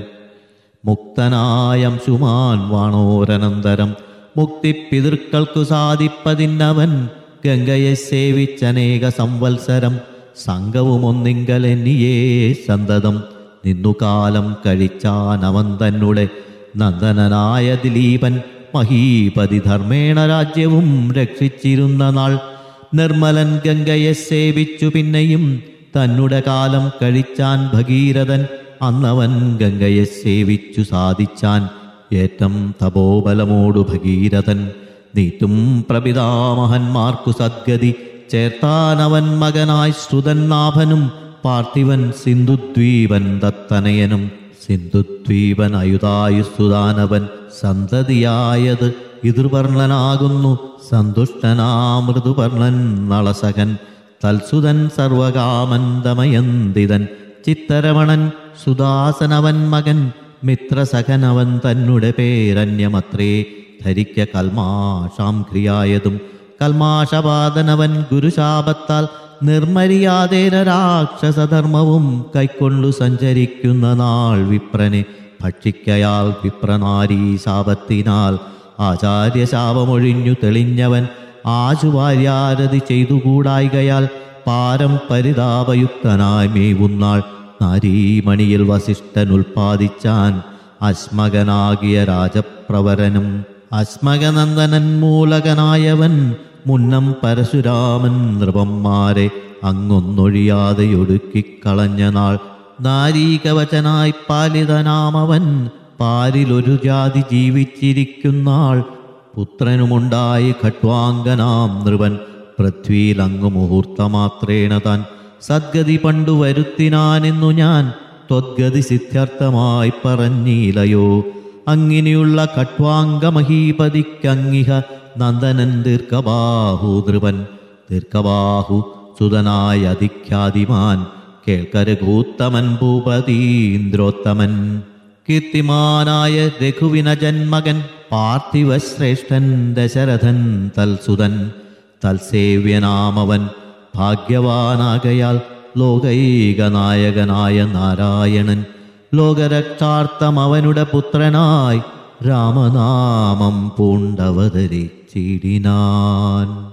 മുക്തനായംശുമാൻ വാണോരനന്തരം മുക്തി പിതൃക്കൾക്കു സാധിപ്പതിന്നവൻ ഗംഗയെ സേവിച്ചനേക സംവത്സരം സംഘവുമൊന്നിങ്കലെന്നിയേ സന്തതം നിന്നു കാലം കഴിച്ചാനവൻ തന്നെ നന്ദനനായ ദിലീപൻ മഹീപതി ധർമ്മേണ രാജ്യവും രക്ഷിച്ചിരുന്ന നാൾ നിർമ്മലൻ ഗംഗയെ സേവിച്ചു പിന്നെയും തന്നുടെ കാലം കഴിച്ചാൻ ഭഗീരഥൻ അന്നവൻ ഗംഗയെ സേവിച്ചു സാധിച്ചാൻ ഏറ്റം തപോബലമോടു ഭഗീരഥൻ നീറ്റും പ്രപിതാമഹന്മാർക്കു സദ്ഗതി ചേർത്താനവൻ മകനായി ശ്രുതന്നാഭനും പാർത്ഥിവൻ സിന്ധുദ്വീപൻ ദത്തനയനും സിന്ധുദ്വീപൻ അയുതായുസ്തുദാനവൻ സന്തതിയായത് എതിർവർണ്ണനാകുന്നു സന്തുഷ്ടനാമൃദുപർണൻ നളസകൻ തൽസുതൻ സർവകാമൻ ദമയന്തിതൻ ചിത്തരമണൻ സുദാസനവൻ മകൻ മിത്രസഖനവൻ തന്നെ പേരന്യമത്രേ ധരിക്ക കൽമാഷാം ക്രിയായതും കൽമാഷപാദനവൻ ഗുരുശാപത്താൽ നിർമര്യാദേന രാക്ഷസധർമ്മവും കൈക്കൊണ്ടു സഞ്ചരിക്കുന്ന നാൾ വിപ്രനെ ഭക്ഷിക്കയാൽ വിപ്രനാരീ ശാപത്തിനാൽ ആചാര്യശാപമൊഴിഞ്ഞു തെളിഞ്ഞവൻ ആശുവാര്യാരതി ചെയ്തുകൂടായികയാൽ പാരം പരിതാപയുക്തനായി മേവുന്നാൾ നാരീമണിയിൽ വസിഷ്ഠൻ ഉൽപ്പാദിച്ചാൻ അശ്മകനാകിയ രാജപ്രവരനും അശ്മകനന്ദനൻ മൂലകനായവൻ മുന്നം പരശുരാമൻ നൃപന്മാരെ അങ്ങൊന്നൊഴിയാതെ ഒടുക്കിക്കളഞ്ഞ നാൾ നാരീകവചനായി പാലിതനാമവൻ പാരിലൊരു ജാതി ജീവിച്ചിരിക്കുന്നാൾ പുത്രനുമുണ്ടായി ഖട്വാങ്കനാം നൃപൻ പൃഥ്വിയിലങ്ങു മുഹൂർത്തമാത്രേണ താൻ സദ്ഗതി പണ്ടു വരുത്തിനാനെന്നു ഞാൻ ത്വദ്ഗതി സിദ്ധ്യർത്ഥമായി പറഞ്ഞിലയോ അങ്ങിനെയുള്ള ഖട്വാംഗമഹീപതിക്കങ്ങിഹ നന്ദനൻ ദീർഘബാഹു നൃപൻ ദീർഘബാഹു സുതനായ അധിഖ്യാതിമാൻ കേൾക്കരഘൂത്തമൻ ഭൂപതീന്ദ്രോത്തമൻ കീർത്തിമാനായ രഘുവിന ജന്മകൻ പാർത്ഥിവശ്രേഷ്ഠൻ ദശരഥൻ തൽസുതൻ തൽസേവ്യനാമവൻ ഭാഗ്യവാനാകയാൽ ലോകൈകനായകനായ നാരായണൻ ലോകരക്ഷാർത്ഥം അവനുടെ പുത്രനായി രാമനാമം പൂണ്ടവതരിച്ചിടിനാൻ